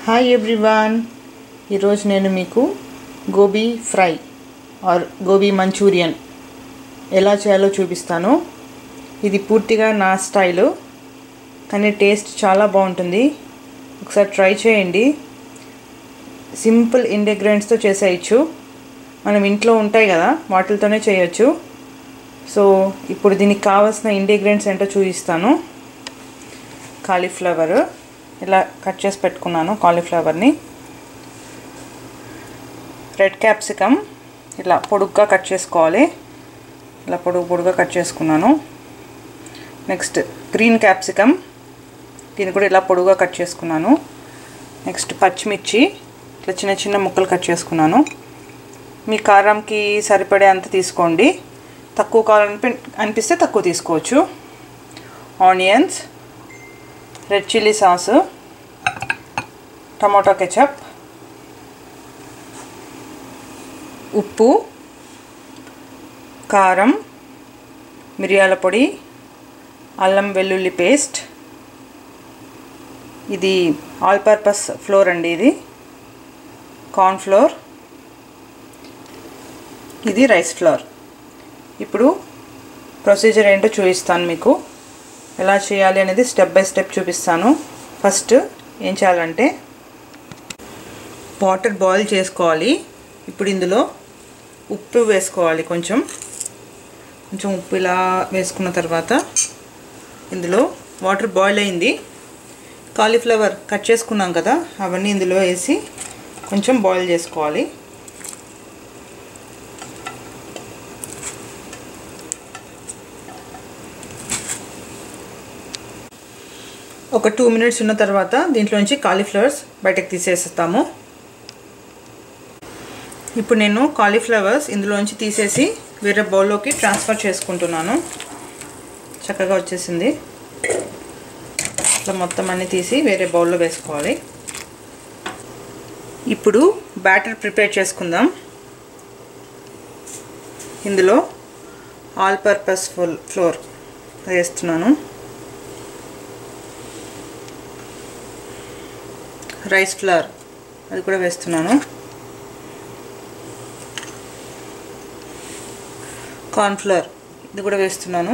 hi everyone ఈరోజు నేను మీకు gobi fry or gobi Manchurian ఎలా చేయాలో చూపిస్తాను ఇది పూర్తిగా నా స్టైలు కానీ టేస్ట్ చాలా బాగుంటుంది ఒకసారి ట్రై చేయండి సింపుల్ ఇంగ్రీడియంట్స్తో చేసేయచ్చు మనం ఇంట్లో ఉంటాయి కదా వాటితోనే చేయొచ్చు సో ఇప్పుడు దీనికి కావాల్సిన ఇంగ్రీడియంట్స్ ఏంటో చూపిస్తాను కాలీఫ్లవర్ ఇలా కట్ చేసి పెట్టుకున్నాను కాలీఫ్లవర్ని రెడ్ క్యాప్సికమ్ ఇలా పొడుగ్గా కట్ చేసుకోవాలి ఇలా పొడుగు పొడుగ్గా కట్ చేసుకున్నాను నెక్స్ట్ గ్రీన్ క్యాప్సికమ్ దీన్ని కూడా ఇలా పొడుగుగా కట్ చేసుకున్నాను నెక్స్ట్ పచ్చిమిర్చి ఇట్లా చిన్న చిన్న ముక్కలు కట్ చేసుకున్నాను మీ కారంకి సరిపడే అంత తీసుకోండి తక్కువ కారం అనిపిస్తే తక్కువ తీసుకోవచ్చు onions red chilli sauce tomato ketchup ఉప్పు కారం మిరియాల పొడి అల్లం వెల్లుల్లి పేస్ట్ ఇది ఆల్ పర్పస్ ఫ్లోర్ అండి ఇది కార్న్ ఫ్లోర్ ఇది రైస్ ఫ్లోర్ ఇప్పుడు ప్రొసీజర్ ఏంటో చూపిస్తాను మీకు ఎలా చేయాలి అనేది స్టెప్ బై స్టెప్ చూపిస్తాను ఫస్ట్ ఏం చేయాలంటే వాటర్ బాయిల్ చేసుకోవాలి ఇప్పుడు ఇందులో ఉప్పు వేసుకోవాలి కొంచెం కొంచెం ఉప్పు ఇలా వేసుకున్న తర్వాత ఇందులో వాటర్ బాయిల్ అయింది కాలీఫ్లవర్ కట్ చేసుకున్నాం కదా అవన్నీ ఇందులో వేసి కొంచెం బాయిల్ చేసుకోవాలి ఒక టూ మినిట్స్ ఉన్న తర్వాత దీంట్లో నుంచి కాలీఫ్లవర్స్ బయటకు తీసేస్తాము ఇప్పుడు నేను కాలీఫ్లవర్స్ ఇందులోంచి తీసేసి వేరే బౌల్లోకి ట్రాన్స్ఫర్ చేసుకుంటున్నాను చక్కగా వచ్చేసింది ఇట్లా మొత్తం అన్నీ తీసి వేరే బౌల్లో వేసుకోవాలి ఇప్పుడు బ్యాటర్ ప్రిపేర్ చేసుకుందాం ఇందులో ఆల్ పర్పస్ ఫుల్ ఫ్లోర్ వేస్తున్నాను రైస్ ఫ్లవర్ అది కూడా వేస్తున్నాను కార్న్ఫ్లవర్ ఇది కూడా వేస్తున్నాను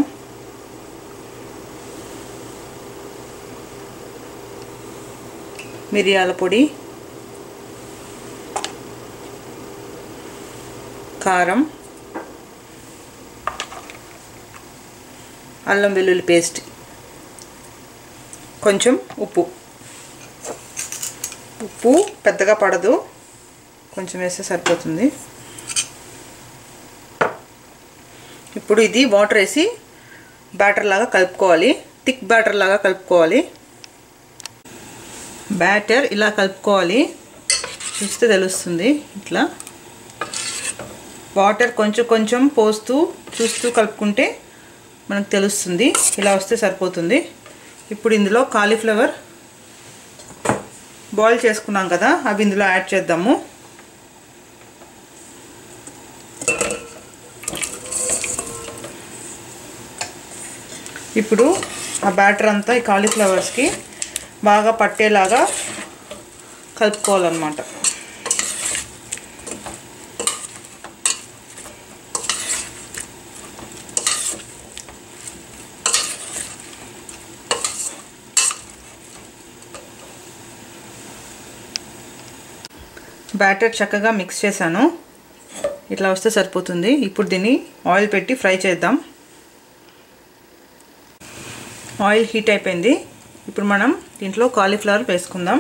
మిరియాల పొడి కారం అల్లం వెల్లుల్లి పేస్ట్ కొంచెం ఉప్పు ఉప్పు పెద్దగా పడదు కొంచెం వేస్తే సరిపోతుంది ఇప్పుడు ఇది వాటర్ వేసి బ్యాటర్ లాగా కలుపుకోవాలి థిక్ బ్యాటర్ లాగా కలుపుకోవాలి బ్యాటర్ ఇలా కలుపుకోవాలి చూస్తే తెలుస్తుంది ఇట్లా వాటర్ కొంచెం కొంచెం పోస్తూ చూస్తూ కలుపుకుంటే మనకు తెలుస్తుంది ఇలా వస్తే సరిపోతుంది ఇప్పుడు ఇందులో కాలీఫ్లవర్ బాయిల్ చేసుకున్నాం కదా అవి ఇందులో యాడ్ చేద్దాము ఇప్పుడు ఆ బ్యాటర్ అంతా ఈ కాలీఫ్లవర్స్కి బాగా పట్టేలాగా కలుపుకోవాలన్నమాట బ్యాటర్ చక్కగా మిక్స్ చేశాను ఇట్లా వస్తే సరిపోతుంది ఇప్పుడు దీన్ని ఆయిల్ పెట్టి ఫ్రై చేద్దాం ఆయిల్ హీట్ అయిపోయింది ఇప్పుడు మనం దీంట్లో కాలీఫ్లవర్ వేసుకుందాం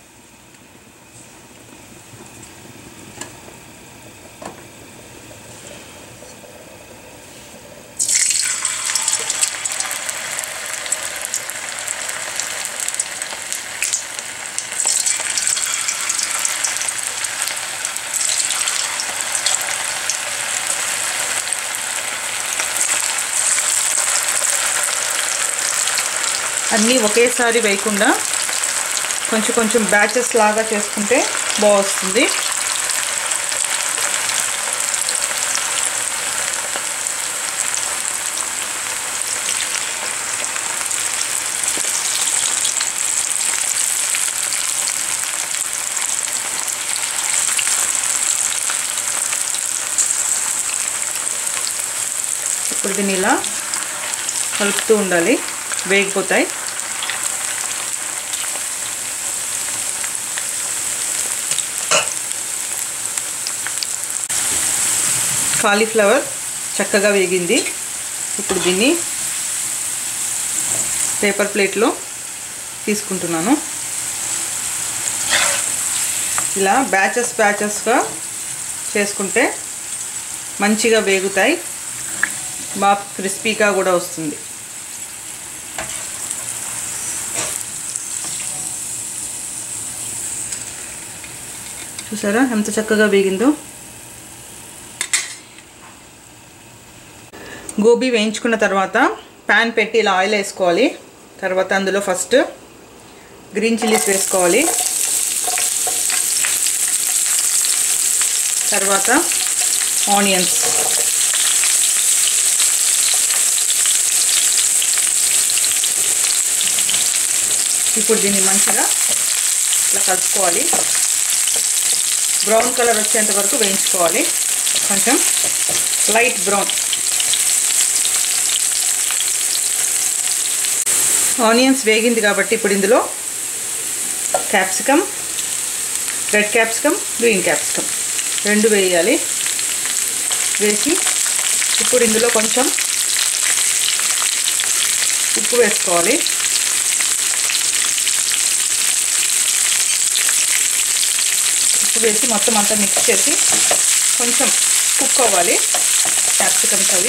అన్నీ ఒకేసారి వేయకుండా కొంచెం కొంచెం బ్యాచెస్ లాగా చేసుకుంటే బాగుంది ఇప్పుడు దీన్ని ఇలా కలుపుతూ ఉండాలి వేగిపోతాయి కాలీఫ్లవర్ చక్కగా వేగింది ఇప్పుడు దీన్ని పేపర్ ప్లేట్లో తీసుకుంటున్నాను ఇలా బ్యాచెస్ బ్యాచెస్గా చేసుకుంటే మంచిగా వేగుతాయి బాగా క్రిస్పీగా కూడా వస్తుంది చూసారా ఎంత చక్కగా వేగిందో గోబీ వేయించుకున్న తర్వాత ప్యాన్ పెట్టి ఇలా ఆయిల్ వేసుకోవాలి తర్వాత అందులో ఫస్ట్ గ్రీన్ చిల్లీస్ వేసుకోవాలి తర్వాత ఆనియన్స్ ఇప్పుడు దీన్ని మంచిగా ఇట్లా కలుపుకోవాలి బ్రౌన్ కలర్ వచ్చేంత వరకు వేయించుకోవాలి కొంచెం లైట్ బ్రౌన్ ఆనియన్స్ వేగింది కాబట్టి ఇప్పుడు ఇందులో capsicum red capsicum green capsicum రెండు వేయాలి వేసి ఇప్పుడు ఇందులో కొంచెం ఉప్పు వేసుకోవాలి ఉప్పు వేసి మొత్తం అంతా మిక్స్ చేసి కొంచెం కుక్ అవ్వాలి క్యాప్సికమ్స్ అవి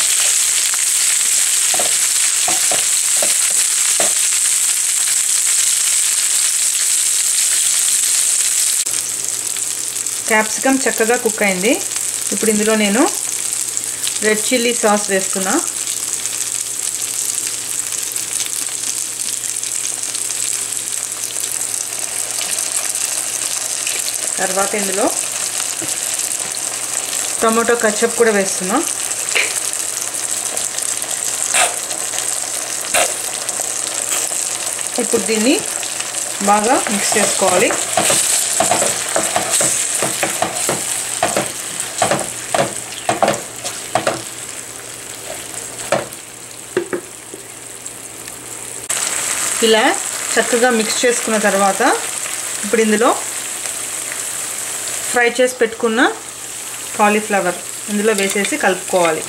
క్యాప్సికమ్ చక్కగా కుక్ అయింది ఇప్పుడు ఇందులో నేను రెడ్ చిల్లీ సాస్ వేస్తున్నా తర్వాత ఇందులో టొమాటో కచప్ కూడా వేస్తున్నా ఇప్పుడు దీన్ని బాగా మిక్స్ చేసుకోవాలి ఇలా చక్కగా మిక్స్ చేసుకున్న తర్వాత ఇప్పుడు ఇందులో ఫ్రై చేసి పెట్టుకున్న కాలీఫ్లవర్ ఇందులో వేసేసి కలుపుకోవాలి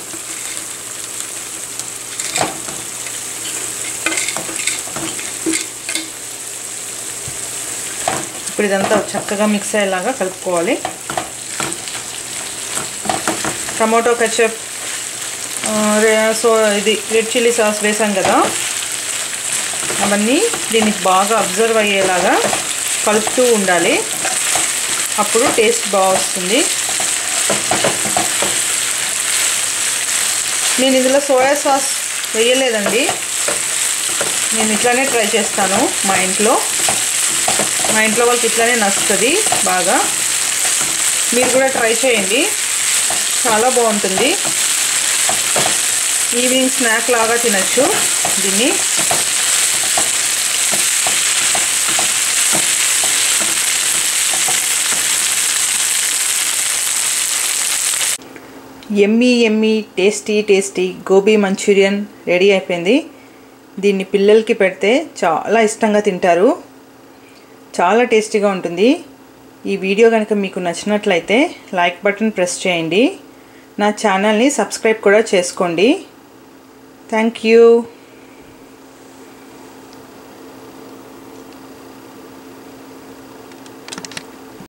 ఇప్పుడు ఇదంతా చక్కగా మిక్స్ అయ్యేలాగా కలుపుకోవాలి టమాటో కచప్ సో ఇది రెడ్ చిల్లీ సాస్ వేసాం కదా అవన్నీ దీనికి బాగా అబ్జర్వ్ అయ్యేలాగా కలుపుతూ ఉండాలి అప్పుడు టేస్ట్ బాగా వస్తుంది నేను ఇందులో సోయా సాస్ వేయలేదండి నేను ఇట్లానే ట్రై చేస్తాను మా ఇంట్లో మా ఇంట్లో వాళ్ళకి ఇట్లానే నచ్చుతుంది బాగా మీరు కూడా ట్రై చేయండి చాలా బాగుంటుంది ఈవినింగ్ స్నాక్ లాగా తినచ్చు దీన్ని yummy yummy tasty tasty gobi Manchurian ready అయిపోయింది దీన్ని పిల్లలకి పెడితే చాలా ఇష్టంగా తింటారు చాలా టేస్టీగా ఉంటుంది ఈ వీడియో కనుక మీకు నచ్చినట్లయితే లైక్ బటన్ ప్రెస్ చేయండి నా ఛానల్ని సబ్స్క్రైబ్ కూడా చేసుకోండి థ్యాంక్ యూ